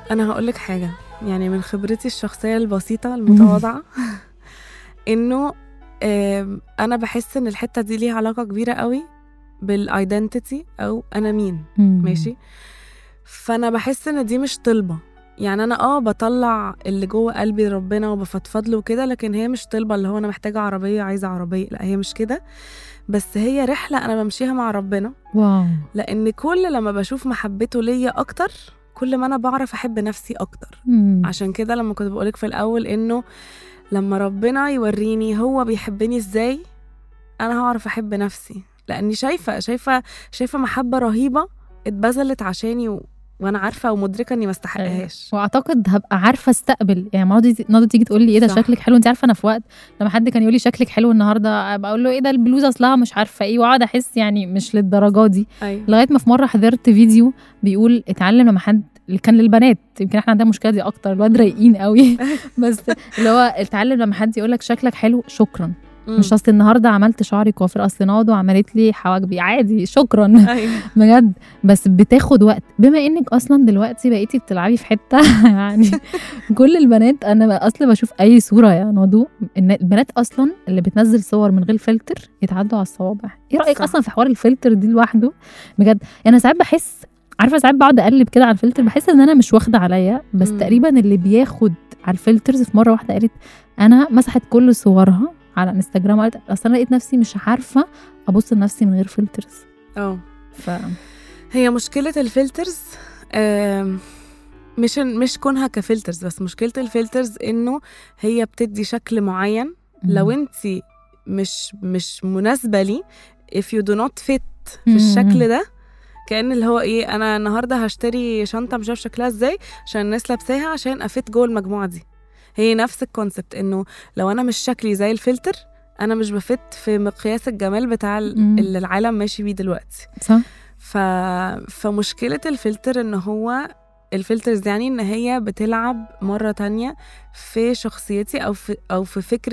انا هقول لك حاجه يعني من خبرتي الشخصيه البسيطه المتواضعه انه آم، انا بحس ان الحته دي ليها علاقه كبيره قوي بالايدنتيتي او انا مين مم. ماشي فانا بحس ان دي مش طلبه يعني انا اه بطلع اللي جوه قلبي لربنا وبفضفض له كده لكن هي مش طلبه اللي هو انا محتاجه عربيه عايزه عربيه لا هي مش كده بس هي رحله انا بمشيها مع ربنا واو لان كل لما بشوف محبته ليا اكتر كل ما انا بعرف احب نفسي اكتر مم. عشان كده لما كنت بقولك في الاول انه لما ربنا يوريني هو بيحبني ازاي انا هعرف احب نفسي لاني شايفه شايفه شايفه محبه رهيبه اتبذلت عشاني و... وانا عارفه ومدركه اني ما استحقهاش واعتقد هبقى عارفه استقبل يعني مراتي نضا تيجي تقول لي ايه ده صح. شكلك حلو انت عارفه انا في وقت لما حد كان يقول لي شكلك حلو النهارده ابقى اقول له ايه ده البلوزه اصلها مش عارفه ايه واقعد احس يعني مش للدرجه دي ايوه لغايه ما في مره حضرت فيديو بيقول اتعلم لما حد اللي كان للبنات يمكن احنا عندنا المشكله دي اكتر الواد رايقين قوي بس اللي هو اتعلم لما حد يقول لك شكلك حلو شكرا مم. مش اصل النهارده عملت شعري كوافير اصل ناضو عملت لي حواجبي عادي شكرا ايوه بجد بس بتاخد وقت بما انك اصلا دلوقتي بقيتي بتلعبي في حته يعني كل البنات انا بقى اصلا بشوف اي صوره يا نضو ان البنات اصلا اللي بتنزل صور من غير فلتر يتعدوا على الصوابع ايه رايك صح. اصلا في حوار الفلتر دي لوحده بجد انا ساعات بحس عارفه ساعات بقعد اقلب كده على الفلتر بحس ان انا مش واخده عليا بس مم. تقريبا اللي بياخد على الفلترز في مره واحده قالت انا مسحت كل صورها على انستجرام قالت اصل انا لقيت نفسي مش عارفه ابص لنفسي من غير فلترز اه ف هي مشكله الفلترز آم، مش مش كونها كفلترز بس مشكله الفلترز انه هي بتدي شكل معين لو انت مش مش مناسبه لي if you do not fit في مم. الشكل ده كأن اللي هو ايه انا النهارده هشتري شنطه مش عارف شكلها ازاي عشان الناس لابساها عشان افيت جوه المجموعه دي هي نفس الكونسبت انه لو انا مش شكلي زي الفلتر انا مش بفت في مقياس الجمال بتاع ال- مم. اللي العالم ماشي بيه دلوقتي صح ف... فمشكله الفلتر ان هو الفلترز يعني ان هي بتلعب مره تانية في شخصيتي او في او في فكره